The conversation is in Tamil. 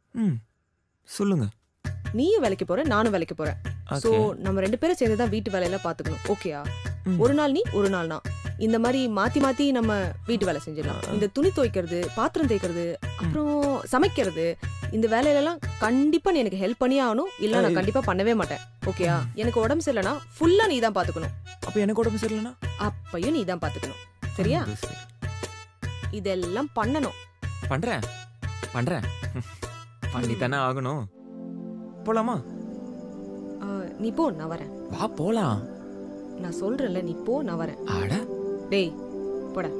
ம் சொல்லுங்க நீயும் வேலைக்கு போற நானும் வேலைக்கு போறேன் சோ ஓகே நம்ம ரெண்டு பேரும் சேர்ந்து தான் வீட்டு வேலையெல்லாம் பாத்துக்கணும் ஓகேயா ம். ஒரு நாள் நீ ஒரு நாள் நான் இந்த மாதிரி மாத்தி மாத்தி நம்ம வீட்டு வேலை செஞ்சிடலாம் இந்த துணி துவைக்கிறது பாத்திரம் தேய்க்கிறது அப்புறம் சமைக்கிறது இந்த வேலையிலலாம் கண்டிப்பா நீ எனக்கு ஹெல்ப் பண்ணியே ஆகணும் இல்ல நான் ஐ- கண்டிப்பா பண்ணவே மாட்டேன் ஓகேயா எனக்கு உடம்பு சரியில்லைனா ஃபுல்லா நீ தான் பாத்துக்கணும் அப்ப எனக்கு உடம்பு சரியில்லைனா அப்பையும் நீ தான் பாத்துக்கணும் சரியா அது சரி. இதெல்லாம் பண்ணணும் பண்றேன் பண்றேன் பண்ணித்தானே ஆகணும் போலாமா ஆ, நீ போ நான் வரேன் வா போலாம் நான் சொல்றேன்ல நீ போ நான் வரேன் அட டேய் போட